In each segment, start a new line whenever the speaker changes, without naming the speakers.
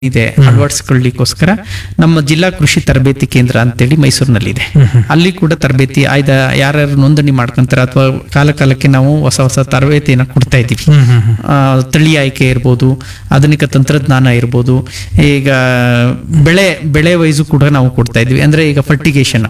ಇದೆ ಅಳವಡಿಸ್ಕೊಳ್ಳಿಕ್ಕೋಸ್ಕರ ನಮ್ಮ ಜಿಲ್ಲಾ ಕೃಷಿ ತರಬೇತಿ ಕೇಂದ್ರ ಅಂತೇಳಿ ಮೈಸೂರಿನಲ್ಲಿದೆ ಅಲ್ಲಿ ಕೂಡ ತರಬೇತಿ ಆಯ್ದ ಯಾರ್ಯಾರು ನೋಂದಣಿ ಮಾಡ್ಕೊಂತಾರೆ ಅಥವಾ ಕಾಲ ಕಾಲಕ್ಕೆ ನಾವು ಹೊಸ ಹೊಸ ತರಬೇತಿಯನ್ನು ಕೊಡ್ತಾ ಇದ್ದೀವಿ ಆ, ತಳಿ ಆಯ್ಕೆ ಇರ್ಬೋದು ಆಧುನಿಕ ತಂತ್ರಜ್ಞಾನ ಇರ್ಬೋದು ಈಗ ಬೆಳೆ ಬೆಳೆ ವೈಸು ಕೂಡ ನಾವು ಕೊಡ್ತಾ ಇದ್ವಿ ಅಂದ್ರೆ ಈಗ ಫರ್ಟಿಗೇಷನ್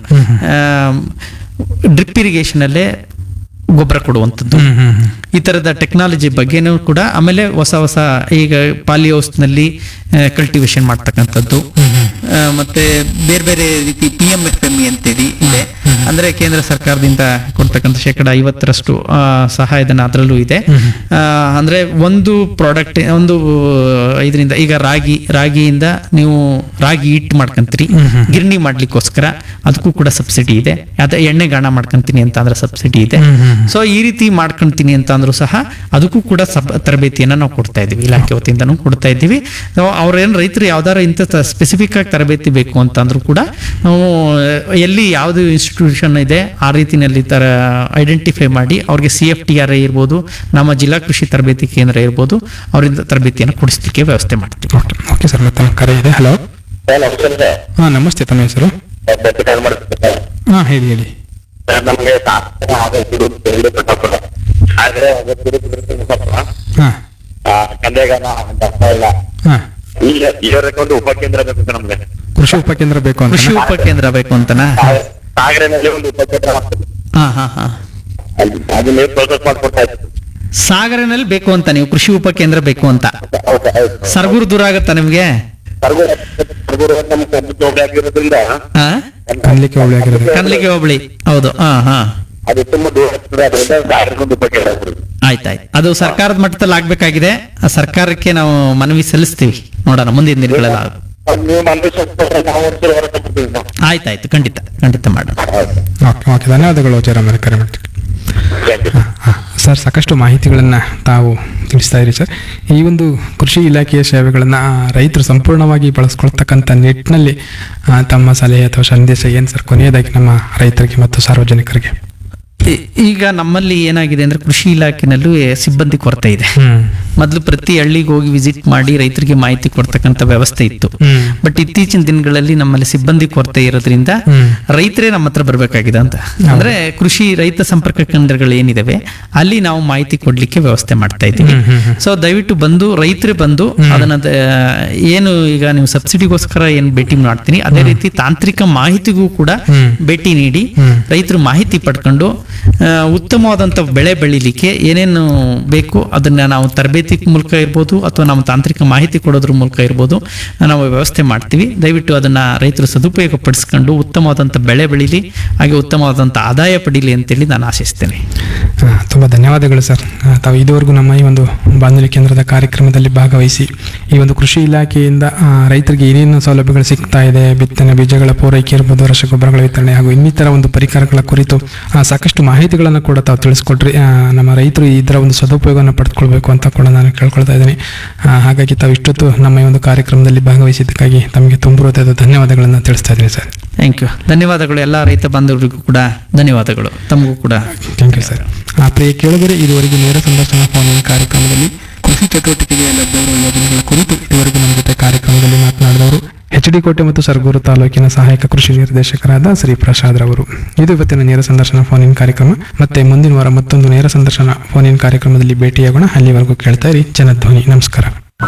ಡ್ರಿಪ್ ಇರಿಗೇಷನ್ ಅಲ್ಲೇ ಗೊಬ್ಬರ ಕೊಡುವಂಥದ್ದು ಈ ತರದ ಟೆಕ್ನಾಲಜಿ ಬಗ್ಗೆನೂ ಕೂಡ ಆಮೇಲೆ ಹೊಸ ಹೊಸ ಈಗ ಪಾಲಿ ನಲ್ಲಿ ಕಲ್ಟಿವೇಶನ್ ಮಾಡ್ತಕ್ಕಂಥದ್ದು ಆ, ಮತ್ತೆ ಬೇರೆ ಬೇರೆ ರೀತಿ P M F M E ಅಂತೇಳಿ ಇದೆ ಅಂದ್ರೆ ಕೇಂದ್ರ ಸರ್ಕಾರದಿಂದ ಕೊಡ್ತಕ್ಕಂಥ ಶೇಕಡ ಐವತ್ತರಷ್ಟು ಆ, ಸಹಾಯಧನ ಅದರಲ್ಲೂ ಇದೆ ಆ, ಅಂದ್ರೆ ಒಂದು ಪ್ರಾಡಕ್ಟ್ ಒಂದು ಇದರಿಂದ ಈಗ ರಾಗಿ ರಾಗಿಯಿಂದ ನೀವು ರಾಗಿ ಹಿಟ್ಟು ಮಾಡ್ಕೊಂತೀರಿ ಗಿರಣಿ ಮಾಡ್ಲಿಕ್ಕೋಸ್ಕರ ಅದಕ್ಕೂ ಕೂಡ ಸಬ್ಸಿಡಿ ಇದೆ ಅದ ಎಣ್ಣೆ ಗಾಣ ಮಾಡ್ಕೊಂತೀನಿ ಅಂತ ಅಂದ್ರೆ ಸಬ್ಸಿಡಿ ಇದೆ ಸೊ ಈ ರೀತಿ ಮಾಡ್ಕೊಂತೀನಿ ಅಂತ ಅಂದ್ರೂ ಸಹ ಅದಕ್ಕೂ ಕೂಡ ಸಬ್ ತರಬೇತಿಯನ್ನ ನಾವು ಕೊಡ್ತಾ ಇದ್ದೀವಿ ಇಲಾಖೆ ವತಿಯಿಂದನೂ ಕೊಡ್ತಾ ಇದ್ದೀವಿ ನಾವು ಅವ್ರೇನ್ ರೈತರು ಯಾವ್ದಾರ ಇಂಥ ಸ್ಪೆಸಿಫಿಕ್ ಆಗಿ ತರಬೇತಿ ಬೇಕು ಅಂತ ಅಂದ್ರೂ ಕೂಡ ನಾವು ಎಲ್ಲಿ ಯಾವ್ದು ಇನ್ಸ್ಟಿಟ್ಯೂಷನ್ ಇದೆ ಆ ರೀತಿನಲ್ಲಿ ತರ ಐಡೆಂಟಿಫೈ ಮಾಡಿ ಅವ್ರಿಗೆ ಸಿ ಎಫ್ ಟಿ ಆರ್ ಇರ್ಬೋದು ನಮ್ಮ ಜಿಲ್ಲಾ ಕೃಷಿ ತರಬೇತಿ ಕೇಂದ್ರ ಇರ್ಬೋದು ಅವರಿಂದ ತರಬೇತಿಯನ್ನು ಕೊಡಿಸ್ಲಿಕ್ಕೆ ವ್ಯವಸ್ಥೆ ಮಾಡ್ತೀವಿ
ಓಕೆ ಓಕೆ ಸರ್ ಮತ್ತೆ ನಮ್ಮ ಕರೆ ಇದೆ ಹಲೋ
ಸರ್ ನಮಸ್ಕಾರ ಸರ್
ಹಾಂ ನಮಸ್ತೆ ತಮ್ಮ ಹೆಸರು
ಬೆಟ್ಟ ಕಾಲ್ ಮಾಡ್ತೀನಿ ಸರ್
ಹಾಂ ಹೇಳಿ ಹೇಳಿ
ಸರ್ ನಮಗೆ ಸಾಧನೆ ಆಗೈತಿ ಎರಡು ಕಟ್ಟಪ್ಪ ಆದ್ರೆ ಅದು ತಿರುಗಿ ಸ್ವಲ್ಪ
ಹಾಂ
ಕಂದೆಗಾನ ದಪ್ಪ ಇಲ್ಲ
ಹಾಂ
ಈಗ ಇದಕ್ಕೆ ಒಂದು ಉಪಕೇಂದ್ರ ಬೇಕು ಸರ್ ನಮ್ಗೆ
ಕೃಷಿ ಉಪಕೇಂದ್ರ ಬೇಕು ಅಂತ
ಕೃಷಿ ಉಪಕೇಂದ್ರ ಬೇಕು ಅಂತನಾ
ಸಾಗರನಲ್ಲಿ ಒಂದು ಉಪಕೇಂದ್ರ ಆಗ್ತದೆ
ಹಾ ಹಾ ಹಾ
ಅಲ್ಲಿ- ಅದು ನೀವು ಪ್ರೋಸೆಸ್ ಮಾಡ್ಕೊಡ್ತಾ ಇದ್ದೀವಿ
ಸಾಗರನಲ್ಲಿ ಬೇಕು ಅಂತ ನೀವು ಕೃಷಿ ಉಪಕೇಂದ್ರ ಬೇಕು ಅಂತ
ಹೌದು ಹೌದು
ಸರ್ಗೂರ್ ದೂರ ಆಗತ್ತಾ ನಿಮ್ಗೆ
ಸರ್ಗೂರು ಸರ್ಗೂರು ನಮ್ಮ ಕಬ್ಬು ಚೌಕಿ ಆಗಿರೋದ್ರಿಂದ
ಹಾ
ಕನ್ಲಿಕ್ಕೆ ಹೋಬಳಿ ಆಗಿರೋದು
ಕನ್ಲಿಗೆ ಹೋಬಳಿ ಹೌದು ಹಾ ಹಾ
ಅದು ತುಂಬಾ ದೂರ ಆಗ್ತದೆ ಅದರಿಂದ ಸಾಗರಕ್ಕೊಂದು ಉಪಕೇಂದ್ರ ಆಗ್ತದೆ
ಆಯ್ತಾಯ್ತು ಅದು ಸರ್ಕಾರದ ಮಟ್ಟದಲ್ಲಿ ಆಗ್ಬೇಕಾಗಿದೆ ಆ ಸರ್ಕಾರಕ್ಕೆ ನಾವು ಮನವಿ ಸಲ್ಲಿಸ್ತೀವಿ ನೋಡೋಣ ಮುಂದಿನ ದಿನಗಳೆಲ್ಲ
ಅದು ನೀವು ಮಂದಿ ಸ್ವಲ್ಪ ನಾವು ಒಂದು ಸಲ ಹೊರಗೆ ಬರ್ತೀವಿ ನಾವು.
ಆಯ್ತಾಯ್ತು ಖಂಡಿತ ಖಂಡಿತ ಮಾಡೋಣ
ಹೌದು
ಓಕೆ ಓಕೆ ಧನ್ಯವಾದಗಳು ಜಯರಾಮ್ ಕರೆ ಮಾಡ್ತೀವಿ
Thank you.
ಹಾಂ ಸರ್ ಸಾಕಷ್ಟು ಮಾಹಿತಿಗಳನ್ನು ತಾವು ತಿಳಿಸ್ತಾ ಇರಿ ಸರ್ ಈ ಒಂದು ಕೃಷಿ ಇಲಾಖೆಯ ಸೇವೆಗಳನ್ನು ರೈತರು ಸಂಪೂರ್ಣವಾಗಿ ಬಳಸ್ಕೊಳ್ತಕ್ಕಂಥ ನಿಟ್ಟಿನಲ್ಲಿ ಆ, ತಮ್ಮ ಸಲಹೆ ಅಥವಾ ಸಂದೇಶ ಏನು ಸರ್ ಕೊನೆಯದಾಗಿ ನಮ್ಮ ರೈತರಿಗೆ ಮತ್ತು ಸಾರ್ವಜನಿಕರಿಗೆ
ಈ- ಈಗ ನಮ್ಮಲ್ಲಿ ಏನಾಗಿದೆ ಅಂದ್ರೆ ಕೃಷಿ ಇಲಾಖೆನಲ್ಲೂ ಎ- ಸಿಬ್ಬಂದಿ ಕೊರತೆ ಇದೆ
ಹ್ಮ್
ಮೊದಲು ಪ್ರತಿ ಹಳ್ಳಿಗೆ ಹೋಗಿ ವಿಸಿಟ್ ಮಾಡಿ ರೈತರಿಗೆ ಮಾಹಿತಿ ಕೊಡ್ತಕ್ಕಂಥ ವ್ಯವಸ್ಥೆ ಇತ್ತು
ಹ್ಮ್.
ಬಟ್ ಇತ್ತೀಚಿನ ದಿನಗಳಲ್ಲಿ ನಮ್ಮಲ್ಲಿ ಸಿಬ್ಬಂದಿ ಕೊರತೆ ಇರೋದ್ರಿಂದ
ಹ್ಮ್.
ರೈತರೇ ನಮ್ಮ ಹತ್ರ ಬರಬೇಕಾಗಿದೆ ಅಂತ ಅಂದ್ರೆ ಕೃಷಿ ರೈತ ಸಂಪರ್ಕ ಕೇಂದ್ರಗಳು ಏನಿದಾವೆ ಅಲ್ಲಿ ನಾವು ಮಾಹಿತಿ ಕೊಡ್ಲಿಕ್ಕೆ ವ್ಯವಸ್ಥೆ ಮಾಡ್ತಾ ಇದ್ದೀವಿ ಸೊ ದಯವಿಟ್ಟು ಬಂದು ರೈತರೇ ಬಂದು ಅದನ್ನ ದ- ಏನು ಈಗ ನೀವು ಸಬ್ಸಿಡಿಗೋಸ್ಕರ ಏನ್ ಭೇಟಿ ಮಾಡ್ತೀನಿ ಅದೇ ರೀತಿ ತಾಂತ್ರಿಕ ಮಾಹಿತಿಗೂ ಕೂಡ ಭೇಟಿ ನೀಡಿ ರೈತರು ಮಾಹಿತಿ ಪಡ್ಕೊಂಡು ಆ, ಉತ್ತಮವಾದಂತ ಬೆಳೆ ಬೆಳಿಲಿಕ್ಕೆ ಏನೇನು ಬೇಕು ಅದನ್ನ ನಾವು ತರಬೇತಿ ಮೂಲಕ ಇರ್ಬೋದು ಅಥವಾ ನಾವು ತಾಂತ್ರಿಕ ಮಾಹಿತಿ ಕೊಡೋದ್ರ ಮೂಲಕ ಇರ್ಬೋದು ನಾವು ವ್ಯವಸ್ಥೆ ಮಾಡ್ತೀವಿ ದಯವಿಟ್ಟು ಅದನ್ನ ರೈತರು ಸದುಪಯೋಗ ಪಡಿಸ್ಕೊಂಡು ಉತ್ತಮವಾದಂತ ಬೆಳೆ ಬೆಳಿಲಿ ಹಾಗೆ ಉತ್ತಮವಾದಂತ ಆದಾಯ ಪಡೀಲಿ ಅಂತೇಳಿ ನಾನು ಆಶಿಸ್ತೇನೆ
ಆ, ತುಂಬ ಧನ್ಯವಾದಗಳು ಸರ್ ಆ, ತಾವು ಇದುವರೆಗೂ ನಮ್ಮ ಈ ಒಂದು ಬಾನುಲಿ ಕೇಂದ್ರದ ಕಾರ್ಯಕ್ರಮದಲ್ಲಿ ಭಾಗವಹಿಸಿ ಈ ಒಂದು ಕೃಷಿ ಇಲಾಖೆಯಿಂದ ಆ, ರೈತರಿಗೆ ಏನೇನು ಸೌಲಭ್ಯಗಳು ಸಿಗ್ತಾ ಇದೆ ಬಿತ್ತನೆ ಬೀಜಗಳ ಪೂರೈಕೆ ಇರ್ಬೋದು ರಸಗೊಬ್ಬರಗಳ ವಿತರಣೆ ಹಾಗೂ ಇನ್ನಿತರ ಒಂದು ಪರಿಕರಗಳ ಕುರಿತು ಆ, ಸಾಕಷ್ಟು ಮಾಹಿತಿಗಳನ್ನು ಕೂಡ ತಾವು ತಿಳಿಸ್ಕೊಟ್ರಿ ಆ, ನಮ್ಮ ರೈತರು ಇದರ ಒಂದು ಸದುಪಯೋಗವನ್ನು ಪಡೆದುಕೊಳ್ಬೇಕು ಅಂತ ಕೂಡ ನಾನು ಕೇಳ್ಕೊಳ್ತಾ ಇದ್ದೀನಿ ಆ, ಹಾಗಾಗಿ ತಾವು ಇಷ್ಟೊತ್ತು ನಮ್ಮ ಈ ಒಂದು ಕಾರ್ಯಕ್ರಮದಲ್ಲಿ ಭಾಗವಹಿಸಿದ್ದಕ್ಕಾಗಿ ತಮಗೆ ತುಂಬ ಹೃದಯದ ಧನ್ಯವಾದಗಳನ್ನು ತಿಳಿಸ್ತಾ ಇದ್ದೀನಿ ಸರ್
ಥ್ಯಾಂಕ್ ಯು ಧನ್ಯವಾದಗಳು ಎಲ್ಲ ರೈತ ಬಾಂಧವರಿಗೂ ಕೂಡ ಧನ್ಯವಾದಗಳು ತಮಗೂ ಕೂಡ
ಥ್ಯಾಂಕ್ ಯು ಸರ್ ಆ ಪ್ರಿಯ ಕೇಳಿದರೆ ಇದುವರೆಗೂ ನೇರ ಸಂದರ್ಶನ ಫೋನ್ ಕಾರ್ಯಕ್ರಮದಲ್ಲಿ ಕೃಷಿ ಚಟುವಟಿಕೆಗೆ ಲಭ್ಯವಿರುವ ಯೋಜನೆಗಳ ಕುರಿತು ಇದುವರೆಗೂ ನಮ್ಮ ಜೊತೆ ಕಾರ್ಯಕ್ರಮದಲ್ಲಿ ಮಾತನಾಡಿದವರು ಎಚ್ ಡಿ ಕೋಟೆ ಮತ್ತು ಸರ್ಗೂರು ತಾಲೂಕಿನ ಸಹಾಯಕ ಕೃಷಿ ನಿರ್ದೇಶಕರಾದ ಶ್ರೀ ಪ್ರಸಾದ್ ರವರು ಇದು ಇವತ್ತಿನ ನೇರ ಸಂದರ್ಶನ ಫೋನ್ ಇನ್ ಕಾರ್ಯಕ್ರಮ ಮತ್ತೆ ಮುಂದಿನ ವಾರ ಮತ್ತೊಂದು ನೇರ ಸಂದರ್ಶನ ಫೋನ್ ಇನ್ ಕಾರ್ಯಕ್ರಮದಲ್ಲಿ ಭೇಟಿಯಾಗೋಣ ಅಲ್ಲಿವರೆಗೂ ಕೇಳ್ತಾ ಇರಿ ಜನಧ್ವನಿ ನಮಸ್ಕಾರ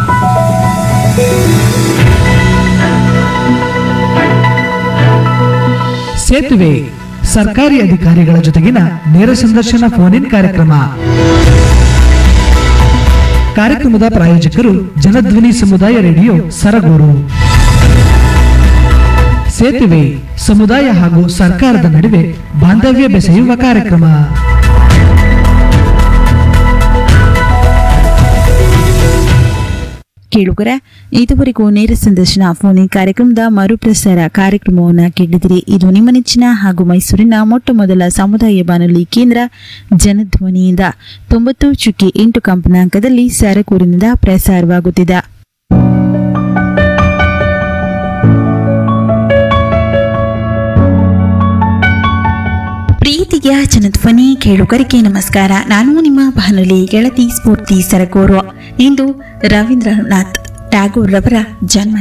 ಸೇತುವೆ ಸರ್ಕಾರಿ ಅಧಿಕಾರಿಗಳ ಜೊತೆಗಿನ ನೇರ ಸಂದರ್ಶನ ಫೋನ್ ಇನ್ ಕಾರ್ಯಕ್ರಮ ಕಾರ್ಯಕ್ರಮದ ಪ್ರಾಯೋಜಕರು ಜನಧ್ವನಿ ಸಮುದಾಯ ರೇಡಿಯೋ ಸರಗೂರು ಸೇತುವೆ ಸಮುದಾಯ ಹಾಗೂ ಸರ್ಕಾರದ ನಡುವೆ ಬಾಂಧವ್ಯ ಬೆಸೆಯುವ ಕಾರ್ಯಕ್ರಮ
ಕೇಳುಗರ ಇದುವರೆಗೂ ನೇರ ಸಂದರ್ಶನ ಫೋನ್ ಇನ್ ಕಾರ್ಯಕ್ರಮದ ಮರುಪ್ರಸಾರ ಕಾರ್ಯಕ್ರಮವನ್ನು ಕೇಳಿದಿರಿ ಇದು ನಿಮ್ಮ ನೆಚ್ಚಿನ ಹಾಗೂ ಮೈಸೂರಿನ ಮೊಟ್ಟ ಮೊದಲ ಸಮುದಾಯ ಬಾನುಲಿ ಕೇಂದ್ರ ಜನಧ್ವನಿಯಿಂದ ತೊಂಬತ್ತು ಚುಕ್ಕಿ ಎಂಟು ಕಂಪನಾಂಕದಲ್ಲಿ ಸರಕೂರಿನಿಂದ ಪ್ರಸಾರವಾಗುತ್ತಿದೆ ಪ್ರೀತಿಯ ಜನಧ್ವನಿ ಕೇಳುಗರಿಗೆ ನಮಸ್ಕಾರ ನಾನು ನಿಮ್ಮ ಬಾನುಲಿ ಗೆಳತಿ ಸ್ಫೂರ್ತಿ ಸರಗೂರು ಇಂದು ರವೀಂದ್ರನಾಥ್ ಟ್ಯಾಗೋರ್ ರವರ ಜನ್ಮ